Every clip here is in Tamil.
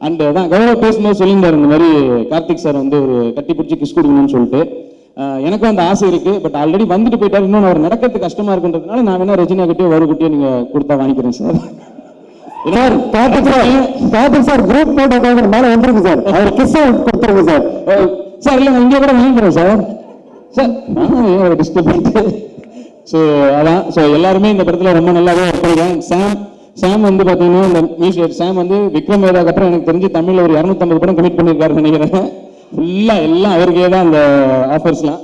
அண்ட் தான் கௌரவ பேசும்போது சொல்லியிருந்தாரு இந்த மாதிரி கார்த்திக் சார் வந்து ஒரு கட்டி பிடிச்சி கிஸ் கொடுக்கணும்னு சொல்லிட்டு அஹ் எனக்கும் அந்த ஆசை இருக்கு பட் ஆல்ரெடி வந்துட்டு போயிட்டாரு இன்னொன்று அவர் நடக்கிறது கஷ்டமா இருக்குன்றதுனால நான் வேணா ரெஜினா கிட்டே வரு கிட்டே நீங்க கொடுத்தா வாங்கிக்கிறேன் sir sir Karthik sir Karthik sir group போட்டோக்காக மேல வந்துருக்கு சார் அவர் கிஸ் கொடுத்துருங்க சார் சார் இல்லை நான் இங்கே கூட வாங்கிக்கிறேன் சார் சார் ஒரு டிஸ்டர்ப் பண்ணிட்டு ஸோ அதான் ஸோ எல்லாருமே இந்த படத்தில் ரொம்ப நல்லாவே ஒர்க் பண்ணிருக்காங்க சாம் சாம் வந்து பார்த்தீங்கன்னா இந்த மியூசிக் சாம் வந்து விக்ரம் வேதாக்கு அப்புறம் எனக்கு தெரிஞ்சு தமிழில் ஒரு இரநூத்தம்பது படம் கமிட் பண்ணியிருக்காருன்னு நினைக்கிறேன் ஃபுல்லாக எல்லாம் அவருக்கே தான் அந்த ஆஃபர்ஸ்லாம்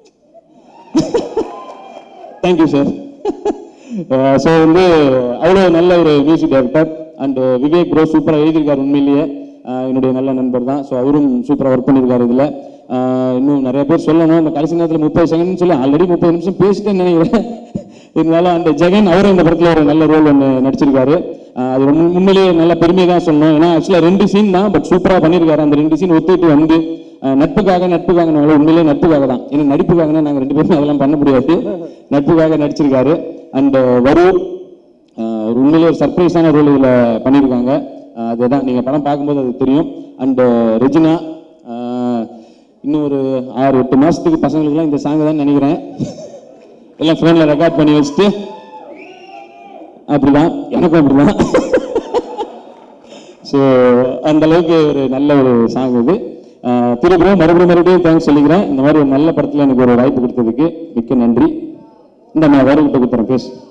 தேங்க்யூ சார் ஸோ வந்து அவ்வளோ நல்ல ஒரு music director and Vivek bro சூப்பராக எழுதியிருக்காரு உண்மையிலேயே அஹ் என்னுடைய நல்ல நண்பர் தான் ஸோ அவரும் சூப்பராக ஒர்க் பண்ணியிருக்காரு இதில் இன்னும் நிறைய பேர் சொல்லணும் இந்த கடைசி நேரத்தில் முப்பது செகண்ட் சொல்லி ஆல்ரெடி முப்பது நிமிஷம் பேசிட்டேன்னு நினைக்கிறேன் இருந்தாலும் அந்த ஜெகன் அவரும் இந்த படத்தில் ஒரு நல்ல ரோல் ஒன்று நடிச்சிருக்காரு அஹ் அது உண்மை- உண்மையிலேயே நல்ல பெருமையை தான் சொல்லணும் ஏன்னா ஆக்சுவலாக ரெண்டு சீன் தான் பட் சூப்பராக பண்ணியிருக்காரு அந்த ரெண்டு சீன் ஒத்துக்கிட்டு வந்து அஹ் நட்புக்காக நட்புக்காக நாங்கள் உண்மையிலேயே நட்புக்காக தான் ஏன்னா நடிப்புக்காகனா நாங்கள் ரெண்டு பேரும் அதெல்லாம் பண்ண முடியாது நட்புக்காக நடிச்சிருக்காரு அண்ட் வரு அஹ் ஒரு உண்மையிலேயே ஒரு சர்ப்ரைஸான ரோல் இதில் பண்ணியிருக்காங்க அஹ் அதுதான் நீங்கள் படம் பார்க்கும்போது அது தெரியும் அண்ட் ரெஜினா அஹ் இன்னும் ஒரு ஆறு எட்டு மாதத்துக்கு பசங்களுக்குலாம் இந்த சாங் தான் நினைக்கிறேன் எல்லாம் ஃபோனில் ரெக்கார்ட் பண்ணி வச்சுட்டு அப்படிதான் எனக்கும் அப்படிதான் ஸோ அந்த அளவுக்கு ஒரு நல்ல ஒரு சாங் இது அஹ் திருப்பியும் மறுபடியும் மறுபடியும் தேங்க்ஸ் சொல்லிக்கிறேன் இந்த மாதிரி ஒரு நல்ல படத்தில் எனக்கு ஒரு வாய்ப்பு கொடுத்ததுக்கு மிக்க நன்றி இந்த நான் வேறு கிட்ட கொடுத்துறேன் பேசு